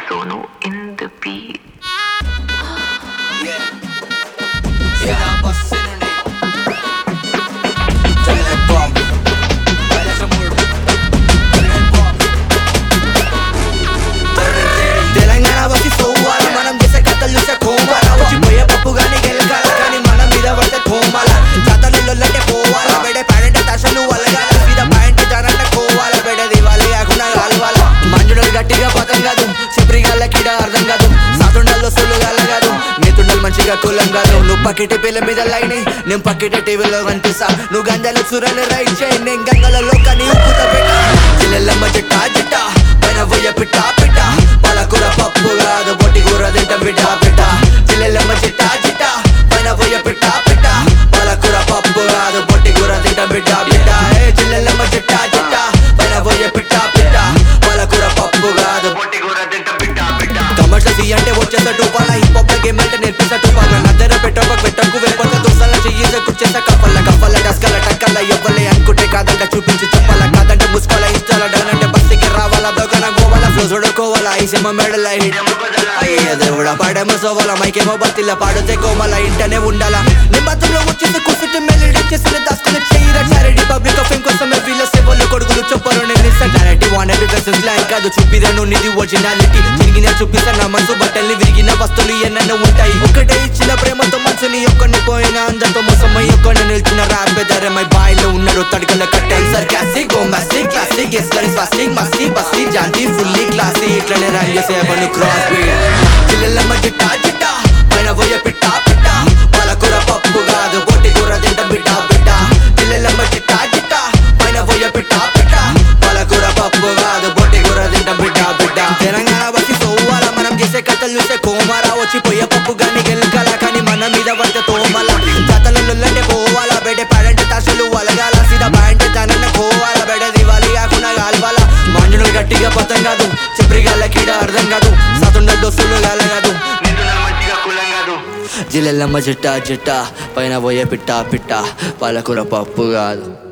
Sono in the beat. Telangana వచ్చి సోవాల మనం చేసే కథలు చూసే కోమాల వచ్చిపోయే పప్పు గాని గెలకాల కానీ మన మీద పడితే కోమాల జాతరలొల్లంటే పోవాల బెడే ప్యారెంట్ దశలు వలగాల మీద పాయింట్ జనంటే కోవాల బెడే దివాలి కాకుండా కాలువాల మంజుడలు గట్టిగా పతం కాదు సిప్రిగాళ్ళ కిడ అర్థం కాదు సాతుండల్లో సొల్లు గాల కాదు నేతుండలు మంచిగా కులం కాదు నువ్వు పక్కిటి పిల్ల మీద లైన్ నేను పక్కిటి టీవీలో కనిపిస్తా నువ్వు గంజాలు సురలు రైట్ చేయి నేను గంగలలో కానీ ఉప్పుత పెట్ట చిల్లెల్లమ్మ చిట్ట చిట్ట పైన పోయ పిట్ట పిట్ట పాలకూర పప్పు కాదు బొట్టి కూర తింటాం బిడ్డ బిడ్డ చిల్లెల్లమ్మ చిట్ట చిట్ట పైన పోయ పిట్ట పిట్ట పాలకూర పప్పు కాదు బొట్టి కూర తింటాం బిడ్డ బిడ్డ ఏ చిల్లెల్లమ్మ చిట్ట చిట్ట పైన పోయ పిట్ట పిట్ట పాలకూర పప్పు కాదు బొట్టి కూర తింటాం బిడ్డ బిడ్డ కమర్షియల్ సీ అంటే వచ్చేసా టూపాల హిప్ హాప్ గేమ్ అంటే నేర్పిస్తా టూపాల నద్దర పెట్టక పెట్టకు వెళ్ళిపోతే దోసాల చెయ్యి కుర్చేసా కప్పల కప్పల డస్కల టక్కల ఎవ్వలే అనుకుంటే కాదంట చూపించి చెప్పాల కాదంటే ముసుకోవాల ఇష్టాల డౌన్ అంటే బస్సుకి రావాలా దొంగన గోవాల ఫ్లో చూడుకోవాలా ఈ సినిమా మెడల అయ్యే దేవుడా పాడేమో సోవాల మైకేమో బతిల పాడితే కోమల ఇంటనే ఉండాలా నిబద్ధంలో వచ్చేసి కుసిటి మెలిడి చేసిన దాచుకుని చేయరా చారిటీ పబ్లిక్ ఆఫ్ కోసమే వీళ్ళ సేవలు కొడుకులు చెప్పరు నేను క్లారిటీ వాన్ ఎవ్రీ పర్సన్ లైన్ కాదు చూపిరాను నిధి ఒరిజినాలిటీ చిరిగిన చూపిస్తా నా మనసు బట్టల్ని విరిగిన వస్తువులు ఎన్నెన్నో ఉంటాయి ఒకటే ఇచ్చిన ప్రేమతో మనసుని ఒక్కడిని పోయిన అందరితో మోసమై ఒక్కడిని నిల్చిన రాబే మై బాయిలో ఉన్నాడు తడికల కట్టే సర్కాస్టిక్ బొంబాస్టిక్ క్లాసిక్ ఎస్కరి స్వాస్టిక్ మస్తి బస్తి జాంతి ఫుల్లీ క్లాసీ ఇట్లనే రైమ్ చేసే అవన్నీ క్రాస్ బీట్ చిల్లెల్లమ్మ జిట్ట జిట్ట పైన పోయే పిట్ట పిట్ట పాలకూర పప్పు కాదు బొట్టి కూర తింట బిడ్డ బిడ్డ చిల్లెల్లమ్మ జిట్ట జిట్ట పైన పోయే పిట్ట పిట్ట పాలకూర పప్పు కాదు బొట్టి కూర తింట బిడ్డ బిడ్డ తెలంగాణ వచ్చి సోవాల మనం చేసే కథలు చూసే కోమారా వచ్చి పోయే పప్పు గాని గెలకాల కానీ మన మీద పడితే తోమల జాతరలొల్లంటే పోవాల బెడే ప్యారెంట్ దశలు వలగాల సీదా ప్యాంట్ తనన్న కోవాల బెడే దివాలి కాకుండా కాల్వాల మంజులు గట్టిగా పతం కాదు చిప్రిగాళ్ళ కీడ అర్థం కాదు సతుండ దోస్తులు గాల కాదు జిల్లెల్లమ్మ చిట్ట చిట్ట పైన పోయే పిట్ట పిట్ట పాలకూర పప్పు కాదు